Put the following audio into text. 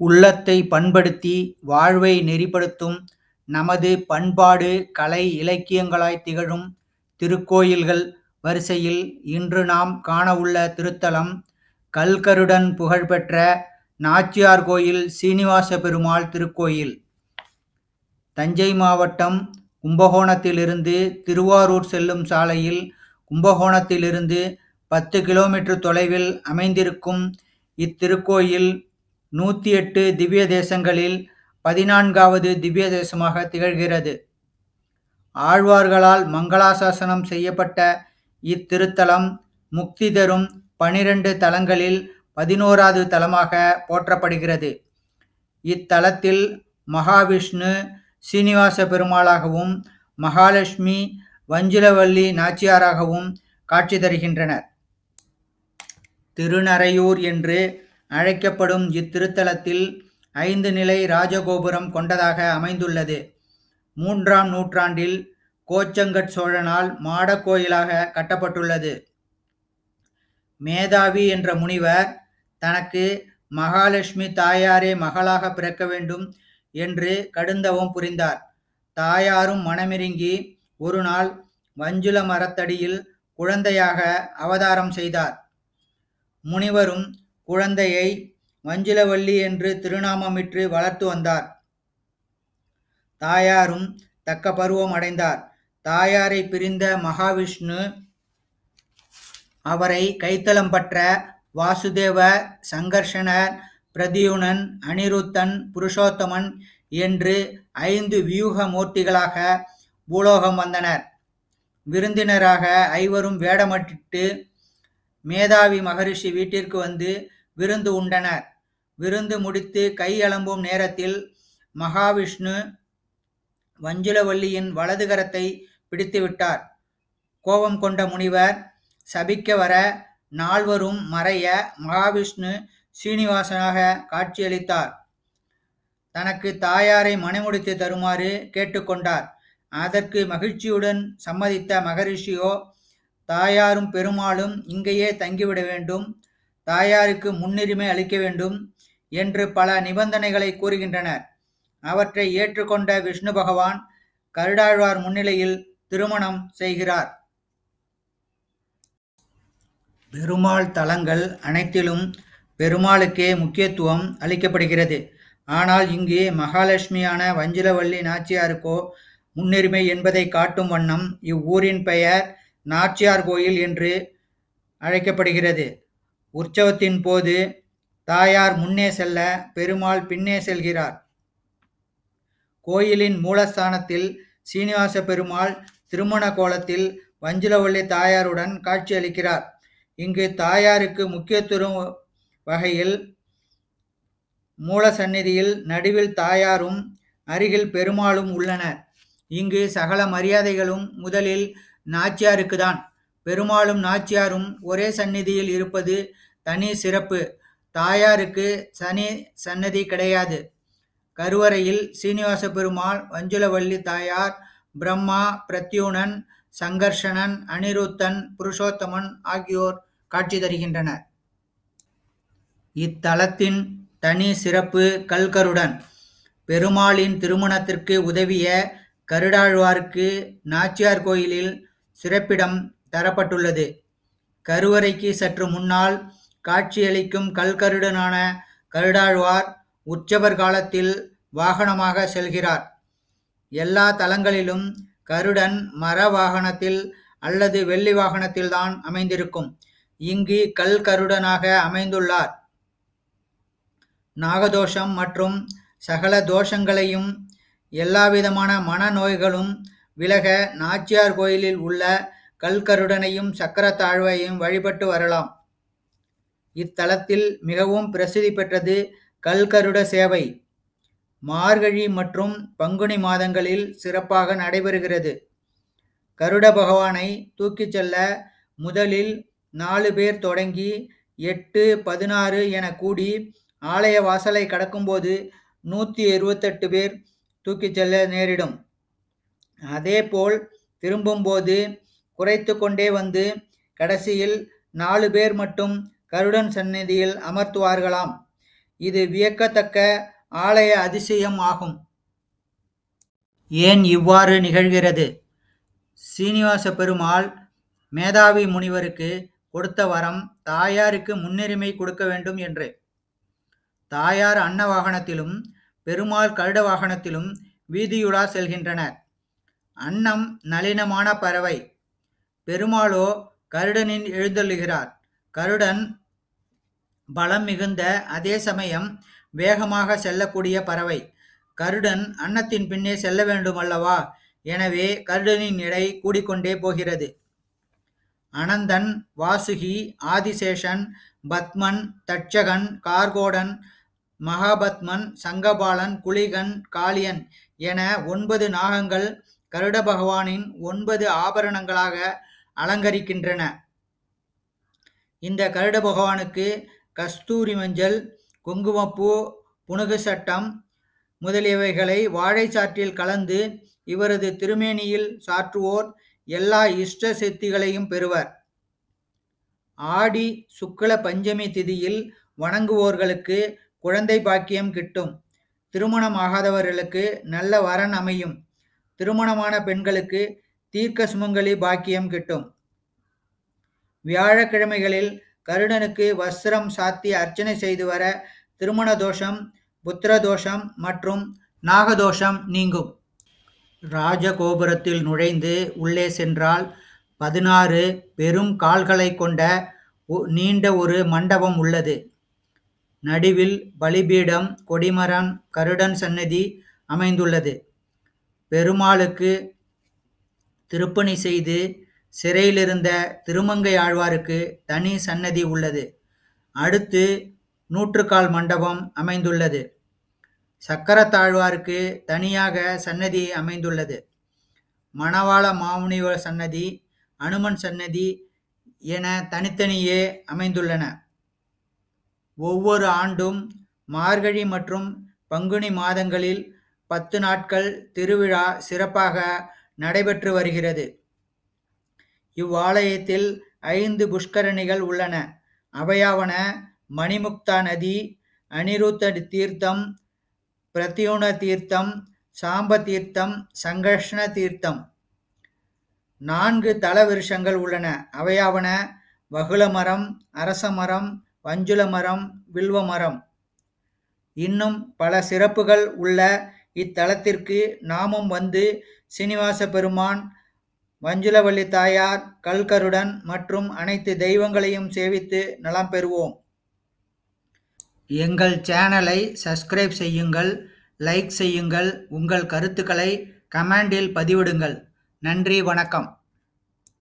உள்ளத்தை பண்படுத்தி வாழ்வை நெறிப்படுத்தும் நமது பண்பாடு கலை இலக்கியங்களாய் திகழும் திருக்கோயில்கள் வரிசையில் இன்று நாம் காணவுள்ள திருத்தலம் கல்கருடன் புகழ்பெற்ற நாச்சியார் கோயில் சீனிவாச பெருமாள் திருக்கோயில் தஞ்சை மாவட்டம் கும்பகோணத்திலிருந்து திருவாரூர் செல்லும் சாலையில் கும்பகோணத்திலிருந்து பத்து கிலோமீட்டர் தொலைவில் அமைந்திருக்கும் இத்திருக்கோயில் நூற்றி எட்டு திவ்ய தேசங்களில் பதினான்காவது திவ்ய தேசமாக திகழ்கிறது ஆழ்வார்களால் மங்களாசாசனம் செய்யப்பட்ட இத்திருத்தலம் முக்தி தரும் பனிரெண்டு தலங்களில் பதினோராவது தலமாக போற்றப்படுகிறது இத்தலத்தில் மகாவிஷ்ணு சீனிவாச பெருமாளாகவும் மகாலட்சுமி வஞ்சிலவல்லி நாச்சியாராகவும் காட்சி தருகின்றனர் திருநறையூர் என்று அழைக்கப்படும் இத்திருத்தலத்தில் ஐந்து நிலை ராஜகோபுரம் கொண்டதாக அமைந்துள்ளது மூன்றாம் நூற்றாண்டில் கோச்சங்கட் சோழனால் மாடக் கோயிலாக கட்டப்பட்டுள்ளது மேதாவி என்ற முனிவர் தனக்கு மகாலட்சுமி தாயாரே மகளாக பிறக்க வேண்டும் என்று கடுந்தவம் புரிந்தார் தாயாரும் மனமிருங்கி ஒரு நாள் வஞ்சுல மரத்தடியில் குழந்தையாக அவதாரம் செய்தார் முனிவரும் குழந்தையை வஞ்சிலவல்லி என்று திருநாமமிட்டு வளர்த்து வந்தார் தாயாரும் தக்க பருவம் அடைந்தார் தாயாரை பிரிந்த மகாவிஷ்ணு அவரை கைத்தலம் பற்ற வாசுதேவ சங்கர்ஷனர் பிரதியுனன் அனிருத்தன் புருஷோத்தமன் என்று ஐந்து வியூக மூர்த்திகளாக பூலோகம் வந்தனர் விருந்தினராக ஐவரும் வேடமட்டிட்டு மேதாவி மகரிஷி வீட்டிற்கு வந்து விருந்து உண்டனர் விருந்து முடித்து கை அலம்பும் நேரத்தில் மகாவிஷ்ணு வஞ்சுலவல்லியின் வலது கரத்தை பிடித்து விட்டார் கோபம் கொண்ட முனிவர் சபிக்க வர நால்வரும் மறைய மகாவிஷ்ணு சீனிவாசனாக காட்சியளித்தார் தனக்கு தாயாரை மணமுடித்து தருமாறு கேட்டுக்கொண்டார் அதற்கு மகிழ்ச்சியுடன் சம்மதித்த மகரிஷியோ தாயாரும் பெருமாளும் இங்கேயே தங்கிவிட வேண்டும் தாயாருக்கு முன்னுரிமை அளிக்க வேண்டும் என்று பல நிபந்தனைகளை கூறுகின்றனர் அவற்றை ஏற்றுக்கொண்ட விஷ்ணு பகவான் கருடாழ்வார் முன்னிலையில் திருமணம் செய்கிறார் பெருமாள் தலங்கள் அனைத்திலும் பெருமாளுக்கே முக்கியத்துவம் அளிக்கப்படுகிறது ஆனால் இங்கு மகாலட்சுமியான வஞ்சிலவல்லி நாச்சியாருக்கோ முன்னுரிமை என்பதை காட்டும் வண்ணம் இவ்வூரின் பெயர் நாச்சியார் கோயில் என்று அழைக்கப்படுகிறது உற்சவத்தின் போது தாயார் முன்னே செல்ல பெருமாள் பின்னே செல்கிறார் கோயிலின் மூலஸ்தானத்தில் சீனிவாச பெருமாள் திருமண கோலத்தில் வஞ்சிலவல்லி தாயாருடன் காட்சியளிக்கிறார் இங்கு தாயாருக்கு முக்கியத்துவம் வகையில் மூல சந்நிதியில் நடுவில் தாயாரும் அருகில் பெருமாளும் உள்ளனர் இங்கு சகல மரியாதைகளும் முதலில் நாச்சியாருக்கு தான் பெருமாளும் நாச்சியாரும் ஒரே சந்நிதியில் இருப்பது தனி சிறப்பு தாயாருக்கு சனி சன்னதி கிடையாது கருவறையில் சீனிவாச பெருமாள் வஞ்சுலவல்லி தாயார் பிரம்மா பிரத்யூனன் சங்கர்ஷணன் அனிருத்தன் புருஷோத்தமன் ஆகியோர் காட்சி தருகின்றனர் இத்தலத்தின் தனி சிறப்பு கல்கருடன் பெருமாளின் திருமணத்திற்கு உதவிய கருடாழ்வாருக்கு நாச்சியார் கோயிலில் சிறப்பிடம் தரப்பட்டுள்ளது கருவறைக்கு சற்று முன்னால் காட்சியளிக்கும் கல்கருடனான கருடாழ்வார் உற்சவர் காலத்தில் வாகனமாக செல்கிறார் எல்லா தலங்களிலும் கருடன் மர வாகனத்தில் அல்லது வெள்ளி வாகனத்தில்தான் அமைந்திருக்கும் இங்கு கல்கருடனாக அமைந்துள்ளார் நாகதோஷம் மற்றும் சகல தோஷங்களையும் எல்லாவிதமான மனநோய்களும் விலக நாச்சியார் கோயிலில் உள்ள கல்கருடனையும் சக்கரத்தாழ்வையும் வழிபட்டு வரலாம் இத்தலத்தில் மிகவும் பிரசித்தி பெற்றது கல்கருட சேவை மார்கழி மற்றும் பங்குனி மாதங்களில் சிறப்பாக நடைபெறுகிறது கருட பகவானை தூக்கிச் செல்ல முதலில் நாலு பேர் தொடங்கி எட்டு பதினாறு என கூடி ஆலய வாசலை கடக்கும்போது நூற்றி இருபத்தெட்டு பேர் தூக்கிச் செல்ல நேரிடும் அதேபோல் திரும்பும்போது குறைத்து கொண்டே வந்து கடைசியில் நாலு பேர் மட்டும் கருடன் சந்நிதியில் அமர்த்துவார்களாம் இது வியக்கத்தக்க ஆலய அதிசயம் ஆகும் ஏன் இவ்வாறு நிகழ்கிறது சீனிவாச பெருமாள் மேதாவி முனிவருக்கு கொடுத்த வரம் தாயாருக்கு முன்னுரிமை கொடுக்க வேண்டும் என்று தாயார் அன்ன வாகனத்திலும் பெருமாள் கருட வாகனத்திலும் வீதியுலா செல்கின்றனர் அன்னம் நளினமான பறவை பெருமாளோ கருடனில் எழுந்தள்ளுகிறார் கருடன் பலம் மிகுந்த அதே சமயம் வேகமாக செல்லக்கூடிய பறவை கருடன் அன்னத்தின் பின்னே செல்ல வேண்டும் அல்லவா எனவே கருடனின் எடை கூடிக்கொண்டே போகிறது அனந்தன் வாசுகி ஆதிசேஷன் பத்மன் தட்சகன் கார்கோடன் மகாபத்மன் சங்கபாலன் குளிகன் காளியன் என ஒன்பது நாகங்கள் கருட பகவானின் ஒன்பது ஆபரணங்களாக அலங்கரிக்கின்றன இந்த கருட பகவானுக்கு கஸ்தூரி மஞ்சள் குங்குமப்பூ புனுகு சட்டம் முதலியவைகளை வாழைச்சாற்றில் கலந்து இவரது திருமேனியில் சாற்றுவோர் எல்லா இஷ்ட சித்திகளையும் பெறுவர் ஆடி சுக்ல பஞ்சமி திதியில் வணங்குவோர்களுக்கு குழந்தை பாக்கியம் கிட்டும் திருமணமாகாதவர்களுக்கு நல்ல வரன் அமையும் திருமணமான பெண்களுக்கு தீர்க்க சுமங்கலி பாக்கியம் கிட்டும் வியாழக்கிழமைகளில் கருடனுக்கு வஸ்திரம் சாத்தி அர்ச்சனை செய்து வர திருமண தோஷம் புத்திர தோஷம் மற்றும் நாகதோஷம் நீங்கும் ராஜகோபுரத்தில் நுழைந்து உள்ளே சென்றால் பதினாறு பெரும் கால்களை கொண்ட நீண்ட ஒரு மண்டபம் உள்ளது நடுவில் பலிபீடம் கொடிமரம் கருடன் சன்னதி அமைந்துள்ளது பெருமாளுக்கு திருப்பணி செய்து சிறையிலிருந்த திருமங்கை ஆழ்வாருக்கு தனி சன்னதி உள்ளது அடுத்து நூற்றுக்கால் மண்டபம் அமைந்துள்ளது சக்கரத்தாழ்வாருக்கு தனியாக சன்னதி அமைந்துள்ளது மணவாள மாமுனிவர் சன்னதி அனுமன் சன்னதி என தனித்தனியே அமைந்துள்ளன ஒவ்வொரு ஆண்டும் மார்கழி மற்றும் பங்குனி மாதங்களில் பத்து நாட்கள் திருவிழா சிறப்பாக நடைபெற்று வருகிறது இவ்வாலயத்தில் ஐந்து புஷ்கரணிகள் உள்ளன அவையாவன மணிமுக்தா நதி அனிருத்த தீர்த்தம் பிரத்யுண தீர்த்தம் சாம்ப தீர்த்தம் சங்கர்ஷ்ண தீர்த்தம் நான்கு தல விருஷங்கள் உள்ளன அவையாவன வகுள மரம் அரச மரம் வஞ்சுல மரம் வில்வ மரம் இன்னும் பல சிறப்புகள் உள்ள இத்தலத்திற்கு நாமும் வந்து சீனிவாச பெருமான் வஞ்சுலவள்ளி தாயார் கல்கருடன் மற்றும் அனைத்து தெய்வங்களையும் சேவித்து நலம் பெறுவோம் எங்கள் சேனலை சப்ஸ்கிரைப் செய்யுங்கள் லைக் செய்யுங்கள் உங்கள் கருத்துக்களை கமெண்டில் பதிவிடுங்கள் நன்றி வணக்கம்